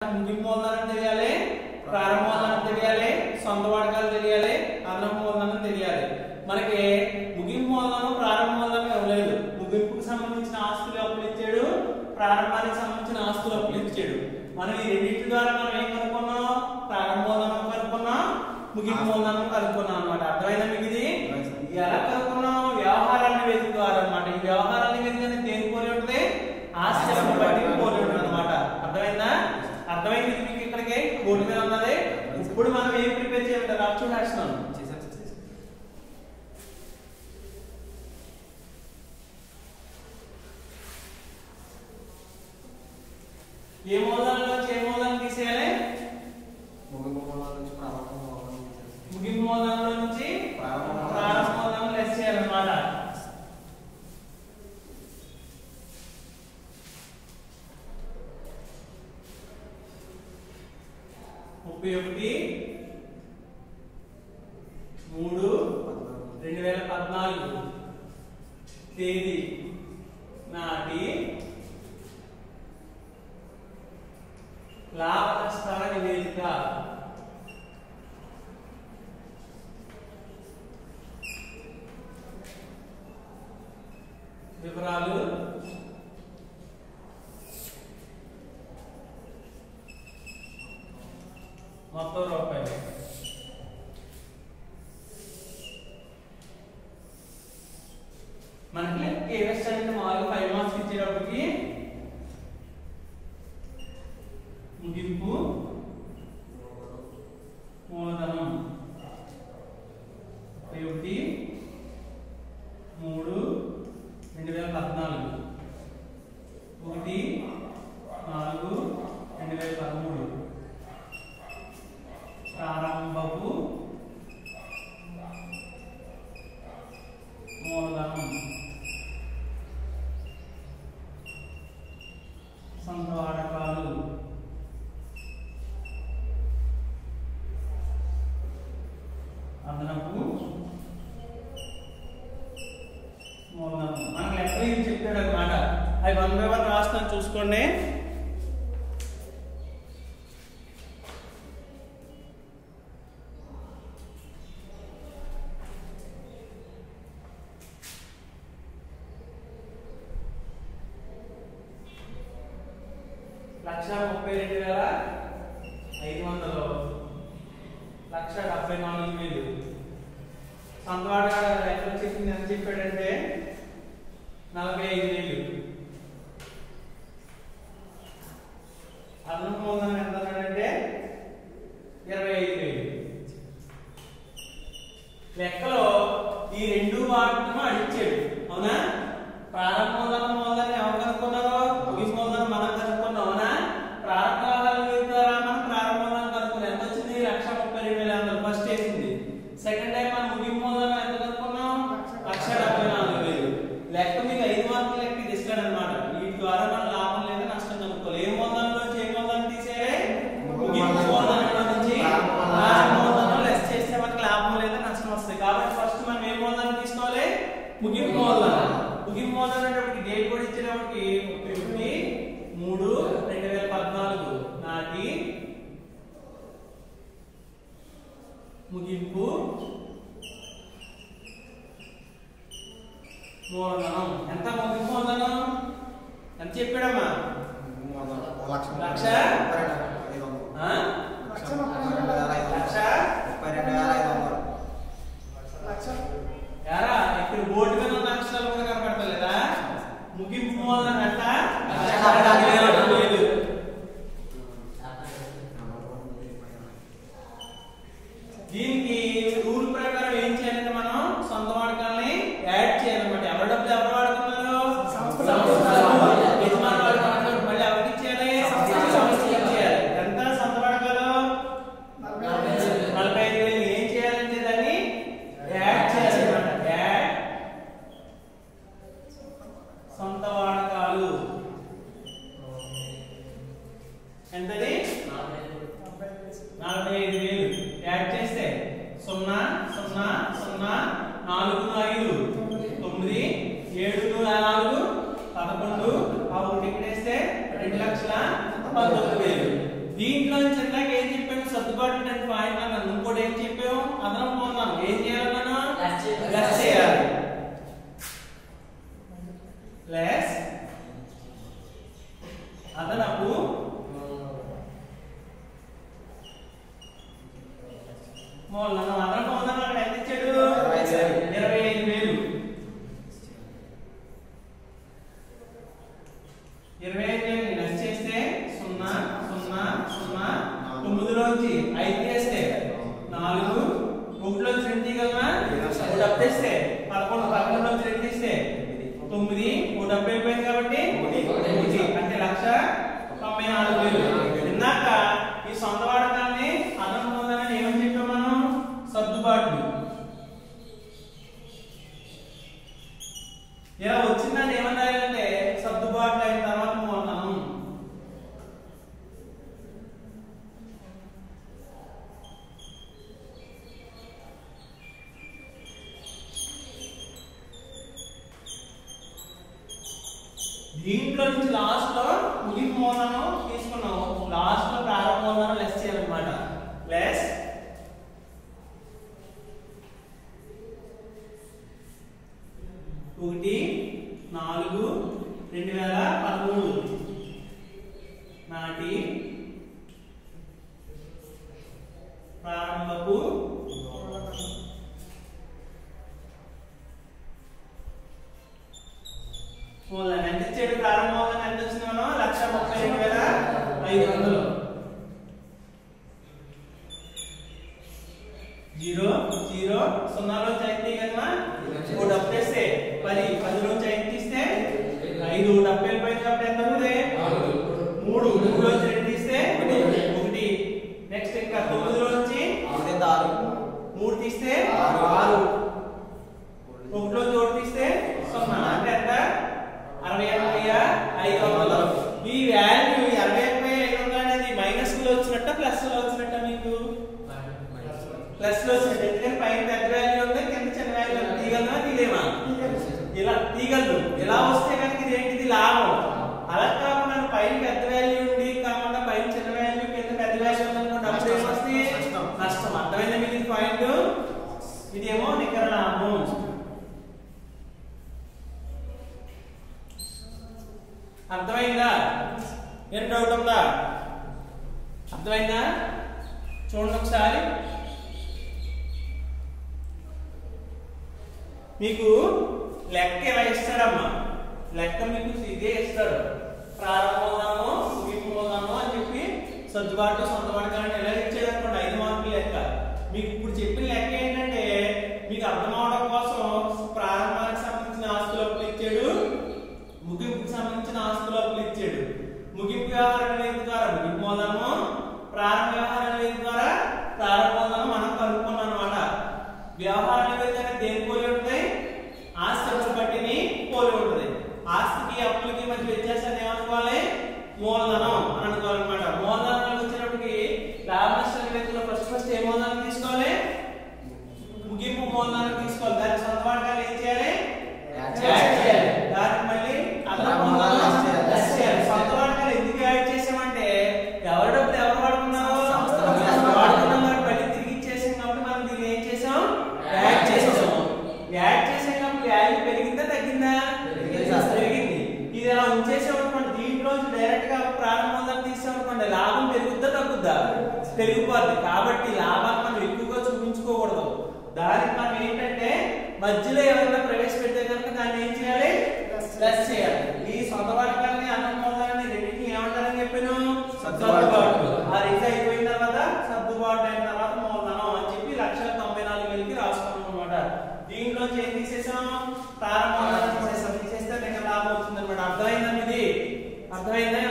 ముగింపు మూలధనం తెలియాలి ప్రారంభ మూలధనం తెలియాలి సొంత వాడకాలు తెలియాలి అదనపు మూలధనం తెలియాలి మనకి ముగింపు మూలధనం ప్రారంభ మూలధనం ఇవ్వలేదు ముగింపుకు సంబంధించిన ఆస్తులు అప్పులు ఇచ్చాడు ప్రారంభానికి సంబంధించిన ఆస్తులు అప్పులు ఇచ్చాడు మనం ఈ రెండింటి ద్వారా మనం ఏం కనుక్కున్నాం ప్రారంభ మూలధనం కనుక్కున్నాం ముగింపు మూలధనం కనుక్కున్నాం అన్నమాట అర్థమైందా మీకు ఇది ఇది ఎలా కనుక్కున్నాం వ్యవహారాల నివేదిక ద్వారా అన్నమాట ఈ వ్యవహారాల నివేదిక అనేది దేని పోలి ఉంటుంది ఆస్తిని బట్టి పోలి ఉంటుంది అనమాట అర్థమైందా అర్థమైంది ఇది మీకు ఇక్కడికి బోర్డు మీద ఉన్నది ఇప్పుడు మనం ఏం ప్రిపేర్ చేయాలి రాప్ చూడాల్సినాను ఏ మూలధనం నుంచి ఏ మూలధనం తీసేయాలి ముగింపు మూలధనంలో నుంచి ప్రారంభ మూలధనం లెస్ చేయాలన్నమాట ముప్పై ఒకటి మూడు రెండు వేల పద్నాలుగు తేదీ నాటి లాభ నష్టాల నివేదిక వివరాలు మొత్తం రూపాయలు మనకి కేవెస్ అంటే మామూలుగా ఫైవ్ మార్క్స్ ఇచ్చేటప్పటికి ముగింపు మూలధనం ముప్పై ఒకటి మూడు రెండు వేల పద్నాలుగు ఒకటి నాలుగు రెండు వేల పదమూడు ప్రారంభపు మూలధనం సొంత వాడకాలు అదనపు మూలధనం మనకు లెక్కలు ఏం చెప్పాడు అనమాట అవి వన్ బై వన్ రాస్తాను చూసుకోండి లక్ష ముప్పై రెండు వేల ఐదు వందలు లక్ష డెబ్బై నాలుగు వేలు సంతవాడ ఎక్కడ చెప్పింది ఎంత చెప్పాడంటే నలభై ఐదు వేలు అదనపు మూలధనం ఎంత అన్నాడంటే ఇరవై ఐదు వేలు లెక్కలో ఈ రెండు వాటిని అడిచాడు అవునా ప్రారంభ మూలధనం మూలధనం ఎవరు కనుక్కున్నారో ముగింపు మూలధనం మనం కనుక్కున్నాం అవునా ప్రారంభ మూలధనం ద్వారా మనం ప్రారంభ మూలధనం కనుక్కున్నాం ఎంత వచ్చింది లక్ష ముప్పై రెండు వేల వందలు ఫస్ట్ వేసింది సెకండ్ టైం మనం ముగింపు మూలధనం ఎంత కనుక్కున్నాం లక్ష డెబ్బై నాలుగు వేలు లెక్క మీకు ఐదు మార్కుల లెక్క ఇది ఇస్తాడు అనమాట వీటి ద్వారా మన లాభం లేదా నష్టం కనుక్కోవాలి ఏ మూలధనం నుంచి ఏ మూలధనం తీసేయాలి ముగింపు మూలధనం నుంచి ప్రారంభ మూలధనం లెస్ చేస్తే మనకి లాభం లేదా నష్టం వస్తుంది కాబట్టి ఫస్ట్ మనం ఏ మూలధనం తీసుకోవాలి ముగింపు మూలధనం ముగింపు మూలధనం అనేటప్పటికి డేట్ కూడా ఇచ్చేటప్పటికి ముప్పై ఒకటి మూడు రెండు వేల పద్నాలుగు నాటి ముగింపు మూలధనం ఎంత ముగింపు మూలధనం ఎంత చెప్పాడమ్మా లక్ష ఆ? లక్ష యారా ఇక్కడ బోర్డు మీద ఉన్న అక్షరాలు కూడా కనపడతలేదా ముగింపు మూలధనం ఎంత లక్ష డెబ్బై నాలుగు వేలు. దీనికి రూల్ ప్రకారం ఏం చేయాలంటే మనం సొంత వాడకాలని యాడ్ చేయాలన్నమాట ఎవరి డబ్బులు ఎవరు వాడుతున్నారు సంస్థలు. యజమాని వాడుతున్నారు మళ్ళీ ఎవరికి ఇచ్చేయాలి సంస్థకి ఇచ్చేయాలి ఎంత సొంత వాడకాలు నలభై ఐదు వేలు ఏం చేయాలంటే దాన్ని యాడ్ చేయాలన్నమాట యాడ్ సొంత వాడకాలు ఎంతది నలభై ఐదు వేలు యాడ్ చేస్తే సున్నా సున్నా సున్నా నాలుగు ఐదు తొమ్మిది ఏడు నాలుగు పదకొండు ఆ ఒకటి ఇక్కడ వేస్తే రెండు లక్షల పంతొమ్మిది వేలు దీంట్లో నుంచి ఇందాక ఏం చెప్పాము సర్దుబాటు అంటే పాయింట్ అన్నాను ఇంకోటి ఏం చెప్పాము అదనం పొందాం ఏం చేయాలి మనం Less చేయాలి. లెస్ చేయాలి లెస్ అదనపు మూలధనం అదనపు మూలధనం అక్కడ ఎంత ఇచ్చాడు ఇరవై ఐదు వేలు. ఇరవై ఐదు వేలు ఇరవై ఐదు వేలు లెస్ చేస్తే సున్నా సున్నా సున్నా తొమ్మిదిలోంచి ఐదు చేస్తే నాలుగు ఒకటిలోంచి రెండు తీయగలమా ఒక డబ్బు ఇస్తే పదకొండు పదకొండులోంచి రెండు తీస్తే తొమ్మిది ఒక డబ్బు అయిపోయింది కాబట్టి ఒకటి అంటే లక్ష తొంభై నాలుగు వేలు ఇందాక ఈ సొంత వాడకాన్ని అదనం పొందాలని ఏమని చెప్పాం మనం సర్దుబాట్లు ఇలా వచ్చిందని ఏమన్నా అంటే సర్దుబాట్లు అయిన తర్వాత మూలధనం దీంట్లో నుంచి లాస్ట్ లో ముగింపు మూలధనం తీసుకున్నాం లాస్ట్ లో ప్రారంభ మూలధనం లెస్ చేయాలన్నమాట లెస్ ఒకటి నాలుగు రెండు వేల పదమూడు నాటి ప్రారంభపు మూలధనం ఎంత ఇచ్చాడు ప్రారంభ మూలధనం ఎంత వచ్చింది మనం లక్ష ముప్పై రెండు వేల ఐదు వందలు జీరో జీరో సున్నాలో చైన్ తీయగలమా ఓ డబ్బు వేస్తే పది పదిలో చైన్ తీస్తే ఐదు డబ్బు వెళ్ళిపోయింది కాబట్టి ఎంత అవుతుంది మూడు మూడులో రెండు తీస్తే ఒకటి నెక్స్ట్ ఇంకా తొమ్మిదిలో నుంచి ఒకటి దారు మూడు తీస్తే ఆరు. ఆరు ఒకటిలో జోడు తీస్తే సున్నా అంటే ఎంత అరవై ఎనభై ఐదు వందలు ఈ వాల్యూ అరవై ఎనభై ఐదు వందలు అనేది మైనస్ లో వచ్చినట్ట ప్లస్ లో వచ్చినట్ట మీకు ప్లస్ లో వచ్చినట్టు ఎందుకంటే పైన పెద్ద వాల్యూ ఉంది కింద చిన్న వాల్యూ ఉంది తీయగలమా తీయలేమా ఇలా తీయగలదు ఇలా వస్తే కనుక ఇది ఏంటిది లాభం అలా కాకుండా పైన పెద్ద వాల్యూ ఉండి కాకుండా పైన చిన్న వాల్యూ కింద పెద్ద వాల్యూ ఉందనుకోండి అప్పుడు ఏమొస్తుంది నష్టం. నష్టం అర్థమైందా మీకు ఇది పాయింట్ ఇదేమో నికర లాభం అర్థమైందా ఏం డౌట్ ఉందా అర్థమైందా చూడండి ఒకసారి మీకు లెక్క ఎలా ఇస్తాడమ్మా లెక్క మీకు ఇదే ఇస్తాడు ప్రారంభమోదాము ముగింపుమోదాము అని చెప్పి సర్దుబాటు సొంతబాటు కానీ ఎలా ఇచ్చాడు అనుకోండి ఐదు మార్కులు లెక్క మీకు ఇప్పుడు చెప్పిన లెక్క ఏంటంటే మీకు అర్థం అవడం కోసం ప్రారంభానికి సంబంధించిన ఆస్తులు అప్పులు ఇచ్చాడు ముగింపుకి సంబంధించిన ఆస్తులు అప్పులు ఇచ్చాడు ముగింపు వ్యవహార నివేదిక ద్వారా ముగింపు మూలధనము ప్రారంభ వ్యవహార నివేదిక ద్వారా ప్రారంభ మూలధనం మనం కనుక్కున్నాం అనమాట వ్యవహార నివేదిక అనేది దేని పోలి ఉంటాయి ఆస్తి అప్పుల పట్టిని పోలి ఉంటుంది ఆస్తికి అప్పులకి మధ్య వ్యత్యాసాన్ని ఏమనుకోవాలి మూలధనం అని అనుకోవాలన్నమాట మూలధనానికి వచ్చినప్పటికి లాభ నష్ట నివేదికలో ఫస్ట్ ఫస్ట్ ఏ మూలధనం తీసుకోవాలి ముగింపు మూలధనం తీసుకోవాలి దాని సొంత వాడకాలు ఏం చేయాలి యాడ్ యాడ్ చేయాలి. చేయాలి దానికి మళ్ళీ అదనపు మూలధనం లెస్ చేయాలి. లెస్ చేయాలి సొంత వాడకాలు ఎందుకు యాడ్ చేసామంటే ఎవరి డబ్బులు ఎవరు వాడుకున్నారు సంస్థ డబ్బులు సంస్థ వాడుకున్నాం కాబట్టి మళ్ళీ తిరిగి ఇచ్చేసాం కాబట్టి మనం దీన్ని ఏం చేసాం యాడ్ చేసేసాం యాడ్ చేసేటప్పుడు వాల్యూ పెరిగిందా తగ్గిందా పెరిగింది. పెరిగింది ఇది అలా ఉంచేసాం అనుకోండి దీంట్లో డైరెక్ట్ గా ప్రారంభంగా తీసాం అనుకోండి లాభం పెరుగుద్దా తగ్గుద్దా పెరిగిపోద్ది కాబట్టి లాభాన్ని మనం ఎక్కువగా చూపించుకోకూడదు దానికి మనం ఏంటంటే మధ్యలో ఎవరైనా ప్రవేశపెడితే కనుక దాన్ని ఏం చేయాలి ప్లస్ చేయాలి ఈ సొంత వాడకాన్ని అన్నం పొందాలని రెండింటిని ఏమంటారని చెప్పాను సర్దుబాటు. సర్దుబాటు ఆ రెండు అయిపోయిన తర్వాత సర్దుబాటు అయిన తర్వాత మూలధనం అని చెప్పి లక్ష తొంభై నాలుగు వేలకి రాసుకున్నాం అనమాట దీంట్లోంచి ఏం తీసేసాం ప్రారంభం తీసేసాం తీసేస్తే నీకు లాభం వచ్చింది అనమాట అర్థమైందా ఇది అర్థమైందా